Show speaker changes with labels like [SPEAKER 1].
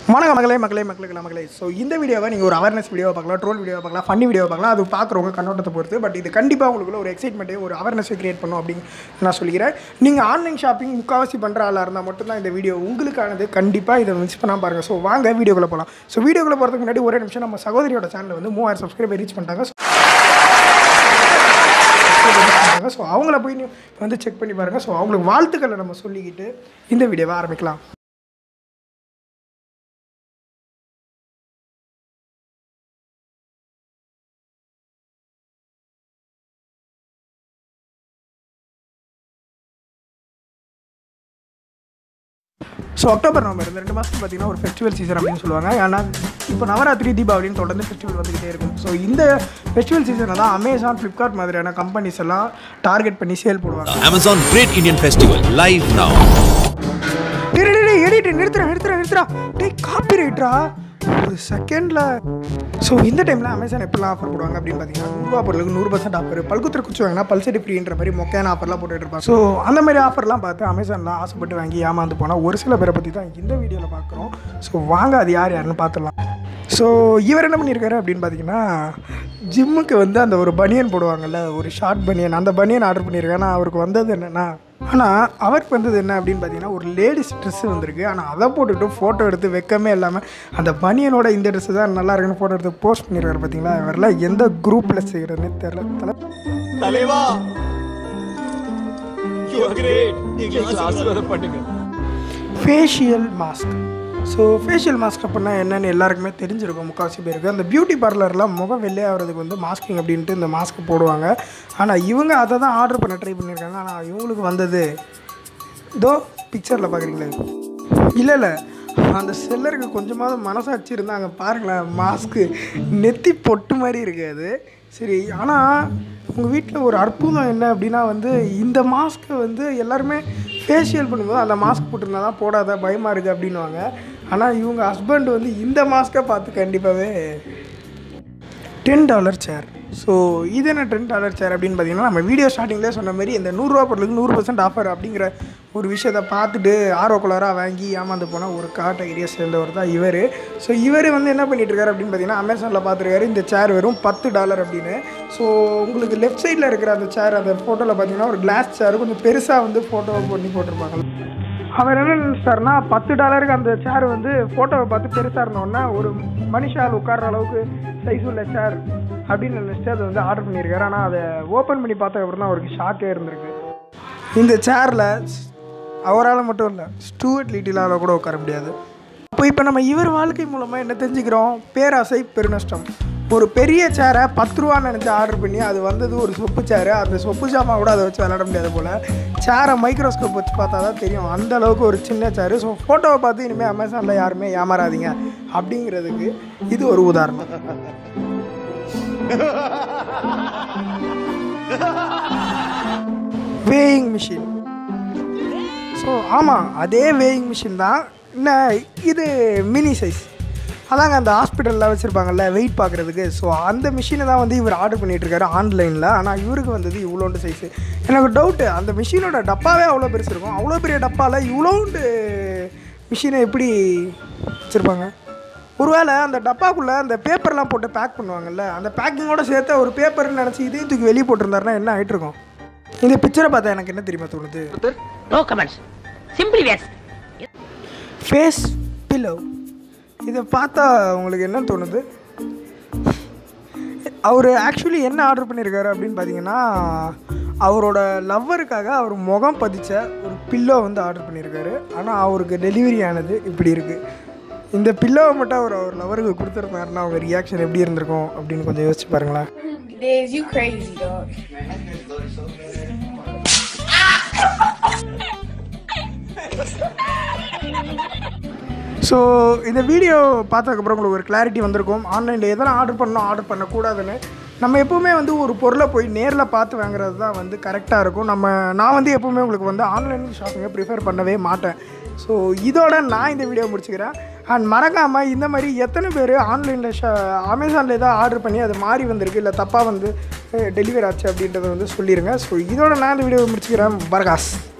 [SPEAKER 1] வணக்கம் மகளே மக்களே மக்களுக்கு மக்களே ஸோ இந்த வீடியோவை நீங்கள் ஒரு அவேர்னஸ் வீடியோ பார்க்கலாம் ட்ரோல் வீடியோ பார்க்கலாம் ஃபன்னி வீடியோ பார்க்கலாம் அது பார்க்குறவங்க கண்ணோட்டத்தை பொறுத்து பட் இது கண்டிப்பாக உங்களுக்குள்ள ஒரு எக்ஸைட்மெண்ட்டே ஒரு அவேர்னஸை கிரியேட் பண்ணும் அப்படின்னு நான் சொல்லிக்கிறேன் நீங்கள் ஆன்லைன் ஷாப்பிங் முக்கால்வாசி பண்ணுற ஆளாக இருந்தால் மட்டும்தான் இந்த வீடியோ உங்களுக்கானது கண்டிப்பாக இதை மிஸ் பண்ணாமல் பாருங்கள் ஸோ வாங்க வீடியோக்குள்ளே போகலாம் ஸோ வீடியோக்குள்ளே போகிறதுக்கு முன்னாடி ஒரே நிமிஷம் நம்ம சகோதரியோட சேனலில் வந்து மூவாயிரம் சப்ஸ்கிரைபர் ரீச் பண்ணிட்டாங்க ஸோ அவங்கள போய் நீ வந்து செக் பண்ணி பாருங்கள் ஸோ அவங்களுக்கு வாழ்த்துக்களை நம்ம சொல்லிக்கிட்டு இந்த வீடியோவை ஆரம்பிக்கலாம் ஸோ அக்டோபர் நவம்பர் இந்த ரெண்டு மாதத்துக்கு பார்த்தீங்கன்னா ஒரு ஃபெஸ்டிவல் சீசன் அப்படின்னு சொல்லுவாங்க ஏன்னா இப்போ நவராத்திரி தீபாவளின்னு தொடர்ந்து ஃபெஸ்டிவல் வந்துக்கிட்டே இருக்கும் ஸோ இந்த ஃபெஸ்டிவல் சீசனில் தான் அமேசான் ஃப்ளிப்கார்ட் மாதிரியான கம்பெனிஸ் எல்லாம் டார்கெட் பண்ணி சேல் போடுவாங்க
[SPEAKER 2] Amazon Great Indian Festival live now.
[SPEAKER 1] டேய் டேய், டேய் எடிட் நிறுத்துறா நிறுத்துறா நிறுத்துறா டேய் காப்பி ரைட்ரா ஒரு செகண்டில் ஸோ இந்த டைமில் அமேசான் எப்படிலாம் ஆஃபர் போடுவாங்க அப்படின்னு பார்த்தீங்கன்னா நூறுரூவா பொருளுக்கு நூறு பர்சன்ட் ஆஃபர் பல்குத்திர குச்சி வாங்கினா பல்சடி ஃப்ரீன்ற மாதிரி மொக்கையான ஆஃபர்லாம் போட்டுட்டு இருப்பாங்க ஸோ அந்த மாதிரி ஆஃபர்லாம் பார்த்து அமேசானில் ஆசைப்பட்டு வாங்கி ஏமாந்து போனால் ஒரு சில பேரை பற்றி தான் இந்த வீடியோவில் பார்க்குறோம் ஸோ வாங்க அது யார் யாருன்னு பார்த்துடலாம் ஸோ இவர் என்ன பண்ணியிருக்காரு அப்படின்னு பார்த்தீங்கன்னா ஜிம்முக்கு வந்து அந்த ஒரு பனியன் போடுவாங்கல்ல ஒரு ஷார்ட் பனியன் அந்த பனியன் ஆர்டர் பண்ணியிருக்கேன் ஆனால் அவருக்கு வந்தது என்னென்னா ஆனால் அவருக்கு வந்தது என்ன அப்படின்னு பார்த்தீங்கன்னா ஒரு லேடிஸ் ட்ரெஸ்ஸு வந்திருக்கு ஆனால் அதை போட்டுட்டு ஃபோட்டோ எடுத்து வெக்கமே இல்லாமல் அந்த பனியனோட இந்த ட்ரெஸ்ஸு தான் நல்லா இருக்குன்னு ஃபோட்டோ எடுத்து போஸ்ட் பண்ணியிருக்காரு பார்த்தீங்களா இவரெல்லாம் எந்த குரூப்பில் செய்கிறதுன்னு தெரில தலை
[SPEAKER 3] தலைவா யூ ஆர் கிரேட் எங்களுக்கு ஆசீர்வாதம் பண்ணுங்க
[SPEAKER 1] facial mask so facial mask அப்படின்னா என்னன்னு எல்லாருக்குமே தெரிஞ்சிருக்கும் முக்கால்வாசி பேருக்கு அந்த பியூட்டி பார்லர்லாம் முகம் வெள்ளையாகிறதுக்கு வந்து மாஸ்கிங் அப்படின்ட்டு இந்த மாஸ்க் போடுவாங்க ஆனால் இவங்க அதை தான் ஆர்டர் பண்ண ட்ரை பண்ணியிருக்காங்க ஆனால் இவங்களுக்கு வந்தது இதோ பிக்சரில் பார்க்குறீங்களே இல்லை இல்லை அந்த செல்லருக்கு கொஞ்சமாவது மனசாட்சி இருந்தாங்க பாருங்களேன் மாஸ்க்கு நெத்தி பொட்டு மாதிரி இருக்கு அது சரி ஆனால் உங்கள் வீட்டில் ஒரு அற்புதம் என்ன அப்படின்னா வந்து இந்த மாஸ்க்கை வந்து எல்லாருமே ஃபேஷியல் பண்ணும்போது அந்த மாஸ்க் போட்டிருந்தா தான் போடாத பயமாக இருக்குது அப்படின்னுவாங்க ஆனால் இவங்க ஹஸ்பண்ட் வந்து இந்த மாஸ்க்கை பார்த்து கண்டிப்பாகவே டென் டாலர் சேர் ஸோ இது என்ன டென் டாலர் சேர் அப்படின்னு பார்த்தீங்கன்னா நம்ம வீடியோ ஸ்டார்டிங்லேயே சொன்ன மாதிரி இந்த நூறுரூவா பொருளுக்கு நூறு பர்சன்ட் ஆஃபர் அப்படிங்கிற ஒரு விஷயத்தை பார்த்துட்டு ஆர்வ குளராக வாங்கி ஏமாந்து போன ஒரு காட்டகிரியை சேர்ந்தவர் தான் இவர் ஸோ இவர் வந்து என்ன பண்ணிட்டு இருக்காரு அப்படின்னு பார்த்தீங்கன்னா அமேசானில் பார்த்துருக்காரு இந்த சேர் வெறும் பத்து டாலர் அப்படின்னு ஸோ உங்களுக்கு லெஃப்ட் சைடில் இருக்கிற அந்த சேர் அந்த ஃபோட்டோவில் பார்த்தீங்கன்னா ஒரு கிளாஸ் சேர் கொஞ்சம் பெருசாக வந்து ஃபோட்டோ பண்ணி போட்டிருப்பாங்க அவர் என்ன நினச்சிட்டாருன்னா பத்து டாலருக்கு அந்த சேர் வந்து ஃபோட்டோவை பார்த்து பெருசாக இருந்தோன்னா ஒரு மனுஷால் உட்கார்ற அளவுக்கு சைஸ் உள்ள சேர் அப்படின்னு நினச்சிட்டு அதை வந்து ஆர்டர் பண்ணியிருக்காரு ஆனால் அதை ஓப்பன் பண்ணி பார்த்த அப்புறம் தான் அவருக்கு ஷாக்கே இருந்திருக்கு இந்த சேரில் அவரால் மட்டும் இல்லை ஸ்டூவர்ட் லிட்டிலால் கூட உட்கார முடியாது அப்போ இப்போ நம்ம இவர் வாழ்க்கை மூலமாக என்ன தெரிஞ்சுக்கிறோம் பேராசை பெருநஷ்டம் ஒரு பெரிய சேரை பத்து ரூபான்னு நினச்சி ஆர்டர் பண்ணி அது வந்தது ஒரு சொப்பு சேரு அந்த சொப்பு சாமான் கூட அதை வச்சு விளையாட முடியாது போல் சேரை மைக்ரோஸ்கோப் வச்சு பார்த்தா தான் தெரியும் அந்த அளவுக்கு ஒரு சின்ன சேரு ஸோ ஃபோட்டோவை பார்த்து இனிமேல் அமேசானில் யாருமே ஏமாறாதீங்க அப்படிங்கிறதுக்கு இது ஒரு உதாரணம் வேயிங் மிஷின் ஸோ ஆமாம் அதே வேயிங் மிஷின் தான் என்ன இது மினி சைஸ் அதாங்க அந்த ஹாஸ்பிட்டலில் வச்சுருப்பாங்கல்ல வெயிட் பார்க்குறதுக்கு ஸோ அந்த மிஷினை தான் வந்து இவர் ஆர்டர் பண்ணிகிட்ருக்காரு ஆன்லைனில் ஆனால் இவருக்கு வந்தது இவ்வளோண்டு சைஸு எனக்கு டவுட்டு அந்த மிஷினோட டப்பாவே அவ்வளோ பெருசு இருக்கும் அவ்வளோ பெரிய டப்பாவில் இவ்வளோண்டு மிஷினை எப்படி வச்சுருப்பாங்க ஒருவேளை அந்த டப்பாக்குள்ளே அந்த பேப்பர்லாம் போட்டு பேக் பண்ணுவாங்கல்ல அந்த பேக்கிங்கோட சேர்த்து ஒரு பேப்பர்னு நினச்சி இதையும் தூக்கி வெளியே போட்டிருந்தாருன்னா என்ன ஆகிட்டு இருக்கும் இந்த பிக்சரை பார்த்தா எனக்கு என்ன தெரியுமா தோணுது
[SPEAKER 4] No comments. Simply yes.
[SPEAKER 1] Face pillow இதை பார்த்தா உங்களுக்கு என்ன தோணுது அவர் ஆக்சுவலி என்ன ஆர்டர் பண்ணியிருக்காரு அப்படின்னு பார்த்தீங்கன்னா அவரோட லவ்வருக்காக அவர் முகம் பதிச்ச ஒரு பில்லோ வந்து ஆர்டர் பண்ணியிருக்காரு ஆனால் அவருக்கு டெலிவரி ஆனது இப்படி இருக்குது இந்த பில்லோவை மட்டும் அவர் அவர் லவருக்கு கொடுத்துருந்தாருன்னா அவங்க ரியாக்ஷன் எப்படி இருந்திருக்கும் அப்படின்னு கொஞ்சம் யோசிச்சு பாருங்களேன்
[SPEAKER 5] Diz, you crazy, dog.
[SPEAKER 1] So இந்த வீடியோ பார்த்ததுக்கப்புறம் உங்களுக்கு ஒரு கிளாரிட்டி வந்திருக்கும் ஆன்லைனில் எதெல்லாம் ஆர்டர் பண்ணணும் ஆர்டர் பண்ணக்கூடாதுன்னு நம்ம எப்போவுமே வந்து ஒரு பொருளை போய் நேரில் பார்த்து வாங்குறது தான் வந்து கரெக்டாக இருக்கும் நம்ம நான் வந்து எப்போவுமே உங்களுக்கு வந்து ஆன்லைன் ஷாப்பிங்கை ப்ரிஃபர் பண்ணவே மாட்டேன் ஸோ இதோட நான் இந்த வீடியோ முடிச்சுக்கிறேன் அண்ட் மறக்காமல் இந்த மாதிரி எத்தனை பேர் ஆன்லைனில் ஷா அமேசானில் ஏதாவது ஆர்டர் பண்ணி அது மாறி வந்திருக்கு இல்லை தப்பாக வந்து டெலிவரி ஆச்சு அப்படின்றத வந்து சொல்லிடுங்க ஸோ இதோட நான் இந்த வீடியோ முடிச்சுக்கிறேன் பர்காஸ்